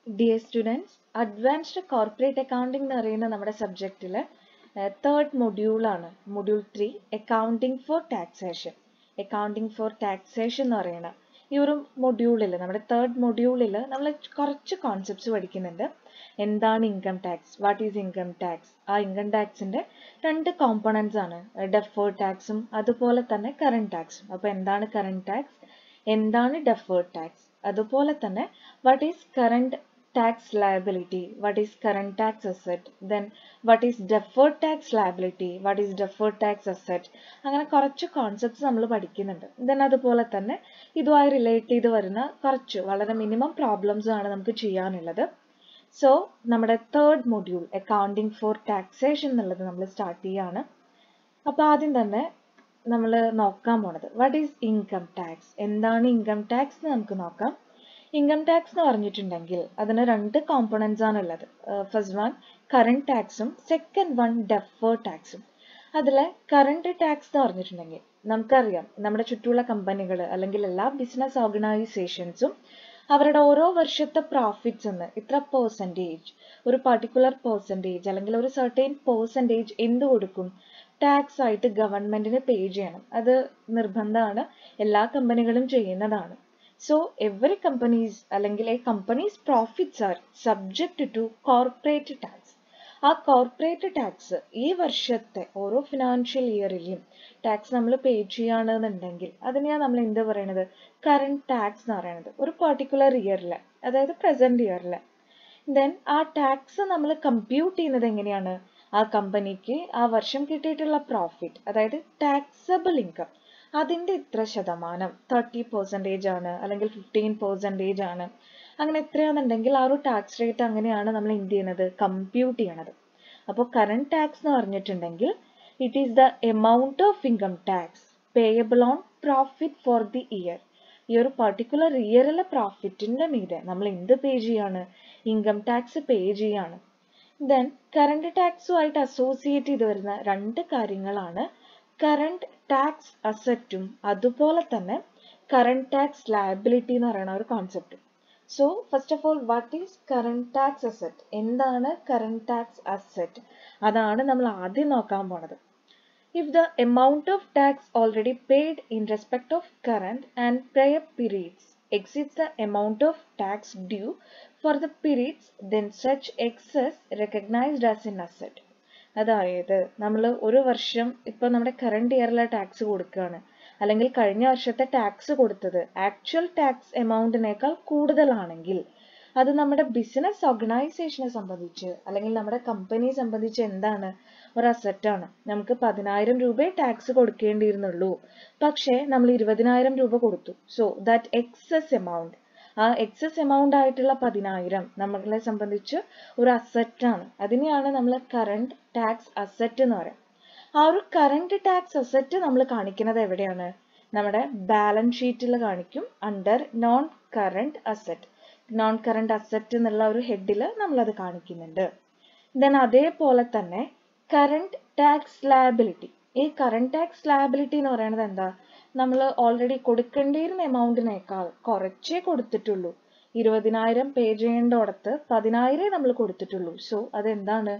Dear students advanced corporate accounting എന്ന് പറയുന്ന നമ്മുടെ സബ്ജക്റ്റിൽ തേർഡ് മൊഡ്യൂളാണ് module three accounting for taxation accounting for taxation എന്ന് പറയുന്ന ഈ ഒരു മൊഡ്യൂളിൽ നമ്മുടെ തേർഡ് മൊഡ്യൂളിൽ നമ്മൾ കുറച്ച് കോൺസെപ്റ്റ്സ് പഠിക്കുന്നുണ്ട് എന്താണ് income tax what is income tax ആ ഇൻകം ടാക്സിന്റെ രണ്ട് കോമ്പണൻസ് ആണ് ഡെഫേർഡ് ടാക്സും അതുപോലെ തന്നെ കറണ്ട് ടാക്സും അപ്പോൾ എന്താണ് കറണ്ട് ടാക്സ് എന്താണ് ഡെഫേർഡ് ടാക്സ് അതുപോലെ തന്നെ what is current tax liability what is current tax asset then what is deferred tax liability what is deferred tax asset അങ്ങനെ കുറച്ച് കോൺസെപ്റ്റ്സ് നമ്മൾ പഠിക്കുന്നുണ്ട് ദെൻ അതുപോലെ തന്നെ ഇതുമായി റിലേറ്റ് ചെയ്ത് വരുന്ന കുറച്ച് വളരെ മിനിമം പ്രോബ്ലംസ് ആണ് നമുക്ക് ചെയ്യാനുള്ളത് സോ നമ്മുടെ third module accounting for taxation എന്നുള്ളത് നമ്മൾ സ്റ്റാർട്ട് ചെയ്യാണ് അപ്പോൾ ആദ്യം തന്നെ നമ്മൾ നോക്കാൻ പോണത് വാട്ട് ഈസ് ഇൻകം ടാക്സ് എന്താണ് ഇൻകം ടാക്സ് എന്ന് നമുക്ക് നോക്കാം ഇൻകം ടാക്സ് എന്ന് പറഞ്ഞിട്ടുണ്ടെങ്കിൽ അതിന് രണ്ട് കോമ്പണൻസ് ആണ് ഉള്ളത് ഫസ്റ്റ് വൺ കറണ്ട് ടാക്സും സെക്കൻഡ് വൺ ഡെഫേർഡ് ടാക്സും അതിൽ കറണ്ട് ടാക്സ് എന്ന് പറഞ്ഞിട്ടുണ്ടെങ്കിൽ നമുക്കറിയാം നമ്മുടെ ചുറ്റുമുള്ള കമ്പനികൾ അല്ലെങ്കിൽ എല്ലാ ബിസിനസ് ഓർഗനൈസേഷൻസും അവരുടെ ഓരോ വർഷത്തെ പ്രോഫിറ്റ്സ് എന്ന് ഇത്ര പെർസെൻറ്റേജ് ഒരു പർട്ടിക്കുലർ പെർസെൻറ്റേജ് അല്ലെങ്കിൽ ഒരു സർട്ടൈൻ പെർസെൻറ്റേജ് എന്ത് കൊടുക്കും ടാക്സ് ആയിട്ട് ഗവൺമെന്റിന് പേ ചെയ്യണം അത് നിർബന്ധമാണ് എല്ലാ കമ്പനികളും ചെയ്യുന്നതാണ് സോ എവറി കമ്പനീസ് അല്ലെങ്കിൽ a companies profits are subject to corporate tax ആ കോർപ്പറേറ്റ് ടാക്സ് ഈ വർഷത്തെ ഓരോ ഫിനാൻഷ്യൽ ഇയറിലെയും ടാക്സ് നമ്മൾ പേ ചെയ്യുകയാണെന്നുണ്ടെങ്കിൽ അതിനെയാണ് നമ്മൾ എന്ത് പറയണത് കറണ്ട് ടാക്സ് എന്ന് പറയുന്നത് ഒരു പർട്ടിക്കുലർ ഇയറിൽ അതായത് പ്രസന്റ് ഇയറിൽ ദെൻ ആ ടാക്സ് നമ്മൾ കമ്പ്യൂട്ട് ചെയ്യുന്നത് എങ്ങനെയാണ് ആ കമ്പനിക്ക് ആ വർഷം കിട്ടിയിട്ടുള്ള പ്രോഫിറ്റ് അതായത് ടാക്സബിൾ ഇൻകം അതിൻ്റെ ഇത്ര ശതമാനം തേർട്ടി പെർസെൻറ്റേജ് ആണ് അല്ലെങ്കിൽ ഫിഫ്റ്റീൻ പെർസെൻറ്റേജ് ആണ് അങ്ങനെ എത്രയാണെന്നുണ്ടെങ്കിൽ ആ ഒരു ടാക്സ് റേറ്റ് അങ്ങനെയാണ് നമ്മൾ എന്ത് ചെയ്യുന്നത് കമ്പ്യൂട്ട് ചെയ്യണത് അപ്പോൾ കറണ്ട് ടാക്സ് എന്ന് പറഞ്ഞിട്ടുണ്ടെങ്കിൽ it is the amount of income tax payable on profit for the year ഈ ഒരു പർട്ടിക്കുലർ ഇയറിലെ പ്രോഫിറ്റിന്റെ മീതെ നമ്മൾ എന്ത് പേ ചെയ്യാണ് ഇൻകം ടാക്സ് പേ ചെയ്യാണ് ദെൻ കറണ്ട് ടാക്സുമായിട്ട് അസോസിയേറ്റ് ചെയ്ത് വരുന്ന രണ്ട് കാര്യങ്ങളാണ് കറണ്ട് ടാക്സ് അസറ്റും അതുപോലെ തന്നെ കറണ്ട് ടാക്സ് ലയബിലിറ്റി എന്ന് പറയുന്ന ഒരു concept so first of all what is current tax asset എന്താണ് കറണ്ട് ടാക്സ് അസറ്റ് അതാണ് നമ്മൾ ആദ്യം നോക്കാൻ പോണത് if the amount of tax already paid in respect of current and prior periods exceeds the amount of tax due for the periods then such excess recognized as an asset അതായത് നമ്മൾ ഒരു വർഷം ഇപ്പോൾ നമ്മുടെ കറണ്ട് ഇയറിലെ ടാക്സ് കൊടുക്കുകയാണ് അല്ലെങ്കിൽ കഴിഞ്ഞ വർഷത്തെ ടാക്സ് കൊടുത്തത് ആക്ച്വൽ ടാക്സ് എമൗണ്ടിനേക്കാൾ കൂടുതലാണെങ്കിൽ അത് നമ്മുടെ ബിസിനസ് ഓർഗനൈസേഷനെ സംബന്ധിച്ച് അല്ലെങ്കിൽ നമ്മുടെ കമ്പനിയെ സംബന്ധിച്ച് എന്താണ് ഒരു അസറ്റാണ് നമുക്ക് പതിനായിരം രൂപയെ ടാക്സ് കൊടുക്കേണ്ടിയിരുന്നുള്ളൂ പക്ഷേ നമ്മൾ ഇരുപതിനായിരം രൂപ കൊടുത്തു സോ ദാറ്റ് എക്സസ് എമൗണ്ട് ആ എക്സസ് എമൗണ്ട് ആയിട്ടുള്ള പതിനായിരം നമ്മളെ സംബന്ധിച്ച് ഒരു അസറ്റാണ് അതിനെയാണ് നമ്മൾ കറണ്ട് ടാക്സ് അസറ്റ് എന്ന് പറയുന്നത് ആ ഒരു കറണ്ട് ടാക്സ് അസറ്റ് നമ്മൾ കാണിക്കുന്നത് എവിടെയാണ് നമ്മുടെ ബാലൻസ് ഷീറ്റിൽ കാണിക്കും under non current asset non current asset എന്നുള്ള ഒരു ഹെഡിൽ നമ്മളത് കാണിക്കുന്നുണ്ട് ദെൻ അതേപോലെ തന്നെ കറണ്ട് ടാക്സ് ലയബിലിറ്റി ഈ കറണ്ട് ടാക്സ് ലയബിലിറ്റി എന്ന് പറയുന്നത് എന്താ നമ്മൾ ഓൾറെഡി കൊടുക്കേണ്ടിയിരുന്ന എമൗണ്ടിനേക്കാൾ കുറച്ചേ കൊടുത്തിട്ടുള്ളൂ ഇരുപതിനായിരം പേ ചെയ്യേണ്ടോടത്ത് പതിനായിരേ നമ്മൾ കൊടുത്തിട്ടുള്ളൂ സോ അതെന്താണ്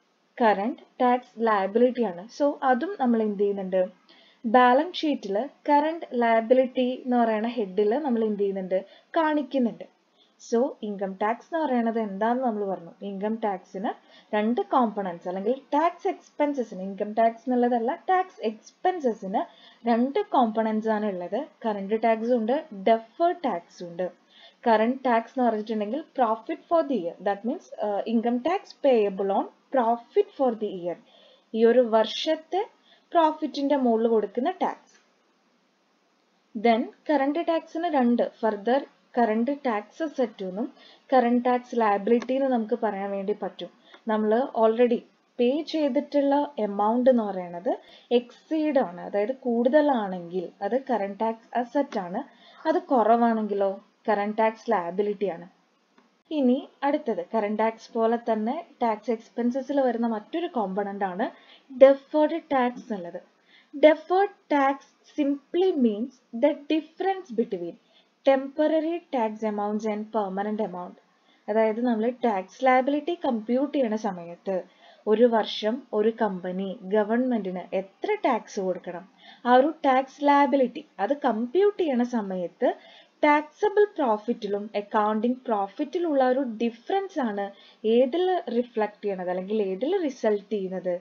കറണ്ട് ടാക്സ് ലയബിലിറ്റി ആണ് സോ അതും നമ്മൾ എന്ത് ചെയ്യുന്നുണ്ട് ബാലൻസ് ഷീറ്റിൽ കറണ്ട് ലയബിലിറ്റി എന്ന് പറയുന്ന ഹെഡിൽ നമ്മൾ എന്ത് ചെയ്യുന്നുണ്ട് കാണിക്കുന്നുണ്ട് സോ ഇൻകം ടാക്സ് എന്ന് പറയുന്നത് എന്താണെന്ന് നമ്മൾ പറഞ്ഞു ഇൻകം ടാക്സിന് രണ്ട് കോമ്പണൻസ് അല്ലെങ്കിൽ ടാക്സ് എക്സ്പെൻസസിന് ഇൻകം ടാക്സ് എന്നുള്ളതല്ല ടാക്സ് എക്സ്പെൻസസിന് രണ്ട് കോമ്പണൻസ് ആണ് ഉള്ളത് കറണ്ട് ടാക്സ് ഉണ്ട് ഡെഫേർഡ് ടാക്സ് ഉണ്ട് കറണ്ട് ടാക്സ് എന്ന് പറഞ്ഞിട്ടുണ്ടെങ്കിൽ profit for the year that means income tax payable on profit for the year ഈ ഒരു വർഷത്തെ പ്രോഫിറ്റിന്റെ മുകളിൽ കൊടുക്കുന്ന ടാക്സ് ദെൻ കറണ്ട് ടാക്സിന് രണ്ട് ഫർദർ കറണ്ട് ടാക്സ് അസറ്റ് എന്നും കറണ്ട് ടാക്സ് ലയബിലിറ്റി എന്ന് നമുക്ക് പറയാൻ വേണ്ടി പറ്റും നമ്മൾ ഓൾറെഡി പേ ചെയ്തിട്ടുള്ള എമൗണ്ട് എന്ന് പറയുന്നത് എക്സീഡ് ആണ് അതായത് കൂടുതലാണെങ്കിൽ അത് കറണ്ട് ടാക്സ് അസറ്റ് ആണ് അത് കുറവാണെങ്കിലോ കറണ്ട് ടാക്സ് ലയബിലിറ്റി ആണ് ഇനി അടുത്തത് കറണ്ട് ടാക്സ് പോലെ തന്നെ ടാക്സ് എക്സ്പെൻസസിൽ വരുന്ന മറ്റൊരു കോമ്പണന്റ് ആണ് ഡെഫേർഡ് ടാക്സ് എന്നുള്ളത് deferred tax simply means the difference between temporary tax amounts and permanent amount അതായത് നമ്മൾ ടാക്സ് ലയബിലിറ്റി കമ്പ്യൂട്ട് ചെയ്യണ സമയത്ത് ഒരു വർഷം ഒരു കമ്പനി ഗവൺമെന്റിന് എത്ര ടാക്സ് കൊടുക്കണം ആ ഒരു ടാക്സ് ലയബിലിറ്റി അത് കമ്പ്യൂട്ട് ചെയ്യണ സമയത്ത് ടാക്സബിൾ പ്രോഫിറ്റിലും അക്കൗണ്ടിങ് പ്രോഫിറ്റിലുള്ള ഒരു ഡിഫറൻസ് ആണ് ഏതിൽ റിഫ്ലക്ട് ചെയ്യണത് അല്ലെങ്കിൽ ഏതിൽ റിസൾട്ട് ചെയ്യുന്നത്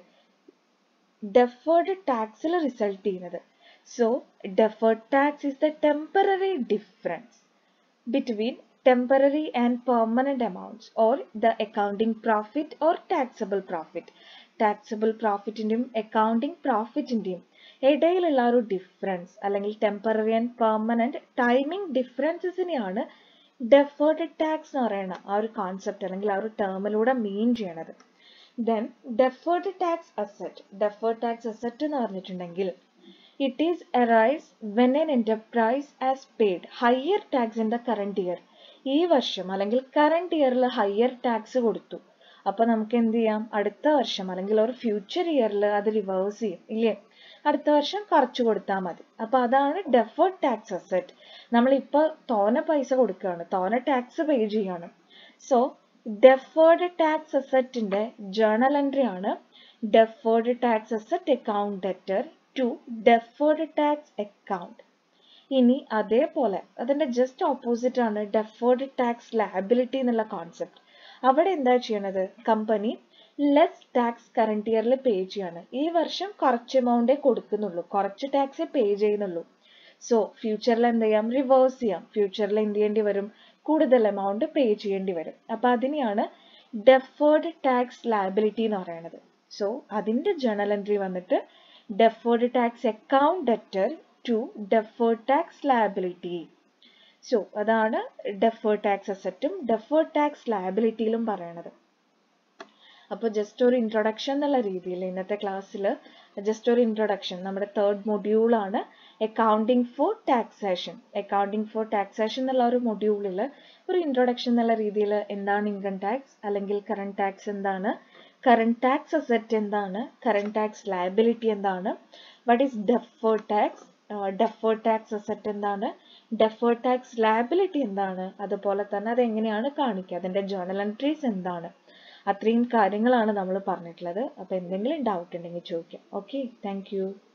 ഡെഫേർഡ് ടാക്സിൽ റിസൾട്ട് ചെയ്യുന്നത് so deferred tax is the temporary difference between temporary and permanent amounts or the accounting profit or taxable profit. taxable പ്രോഫിറ്റിന്റെയും അക്കൗണ്ടിങ് പ്രോഫിറ്റിന്റെയും ഇടയിലുള്ള ഒരു ഡിഫറൻസ് അല്ലെങ്കിൽ ടെമ്പററി ആൻഡ് പെർമനന്റ് ടൈമിംഗ് ഡിഫറൻസസിനെയാണ് ഡെഫേർഡ് ടാക്സ് എന്ന് പറയുന്ന ആ ഒരു കോൺസെപ്റ്റ് അല്ലെങ്കിൽ ആ ഒരു ടേമിലൂടെ മീൻ ചെയ്യണത് then deferred tax asset deferred tax asset എന്ന് പറഞ്ഞിട്ടുണ്ടെങ്കിൽ it is arise when an enterprise has paid higher tax in the current year ഈ വർഷം അല്ലെങ്കിൽ കറണ്ട് ഇയറിൽ ഹയർ ടാക്സ് കൊടുത്തു അപ്പൊ നമുക്ക് എന്ത് ചെയ്യാം അടുത്ത വർഷം അല്ലെങ്കിൽ ഒരു ഫ്യൂച്ചർ ഇയറിൽ അത് റിവേഴ്സ് ചെയ്യും ഇല്ലേ അടുത്ത വർഷം കുറച്ച് കൊടുത്താൽ മതി അപ്പൊ അതാണ് ഡെഫേർഡ് ടാക്സ് അസറ്റ് നമ്മൾ ഇപ്പൊ തോനെ പൈസ കൊടുക്കുകയാണ് തോനെ ടാക്സ് പേ ചെയ്യാണ് സോ ഡെഫേർഡ് ടാക്സ് അസറ്റിന്റെ ജേണൽ എൻട്രി ആണ് deferred tax asset account debtor to deferred tax account ഇനി അതേപോലെ അതിന്റെ ജസ്റ്റ് ഓപ്പോസിറ്റ് ആണ് ഡെഫേർഡ് ടാക്സ് ലയബിലിറ്റി എന്നുള്ള കോൺസെപ്റ്റ് അവിടെ എന്താ ചെയ്യണത് കമ്പനി ലെസ് ടാക്സ് കറണ്ട് ഇയറിൽ പേ ചെയ്യാണ് ഈ വർഷം കുറച്ച് എമൗണ്ടേ കൊടുക്കുന്നുള്ളൂ കുറച്ച് ടാക്സേ പേ ചെയ്യുന്നുള്ളൂ സോ ഫ്യൂച്ചറിൽ എന്ത് ചെയ്യാം റിവേഴ്സ് ചെയ്യാം ഫ്യൂച്ചറിൽ എന്ത് ചെയ്യേണ്ടി വരും കൂടുതൽ എമൗണ്ട് പേ ചെയ്യേണ്ടി വരും അപ്പൊ അതിനെയാണ് ഡെഫേർഡ് ടാക്സ് ലയബിലിറ്റി എന്ന് പറയുന്നത് സോ അതിന്റെ ജേണൽ എൻട്രി വന്നിട്ട് deferred tax account debtor to deferred tax liability so അതാണ് ഡെഫേർഡ് ടാക്സ് അസറ്റും ഡെഫേർഡ് ടാക്സ് ലയബിലിറ്റിയിലും പറയണത് അപ്പോൾ ജസ്റ്റ് ഒരു ഇൻട്രൊഡക്ഷൻ എന്നുള്ള രീതിയിൽ ഇന്നത്തെ ക്ലാസ്സിൽ ജസ്റ്റ് ഒരു ഇൻട്രൊഡക്ഷൻ നമ്മുടെ തേർഡ് മൊഡ്യൂൾ ആണ് accounting for taxation accounting for taxation എന്നുള്ള ഒരു മൊഡ്യൂളിൽ ഒരു ഇൻട്രൊഡക്ഷൻ എന്നുള്ള രീതിയിൽ എന്താണ് ഇൻകം ടാക്സ് അല്ലെങ്കിൽ കറണ്ട് ടാക്സ് എന്താണ് കറണ്ട് ടാക്സ് അസറ്റ് എന്താണ് കറണ്ട് ടാക്സ് ലയബിലിറ്റി എന്താണ് what is deferred tax deferred tax asset എന്താണ് ഡെഫേർഡ് ടാക്സ് ലയബിലിറ്റി എന്താണ് അതുപോലെ തന്നെ അത് എങ്ങനെയാണ് കാണിക്കുക അതിന്റെ ജേർണൽ എൻട്രീസ് എന്താണ് അത്രയും കാര്യങ്ങളാണ് നമ്മൾ പറഞ്ഞിട്ടുള്ളത് അപ്പോൾ എന്തെങ്കിലും ഡൗട്ട് ഉണ്ടെങ്കിൽ ചോദിക്കാം ഓക്കെ താങ്ക്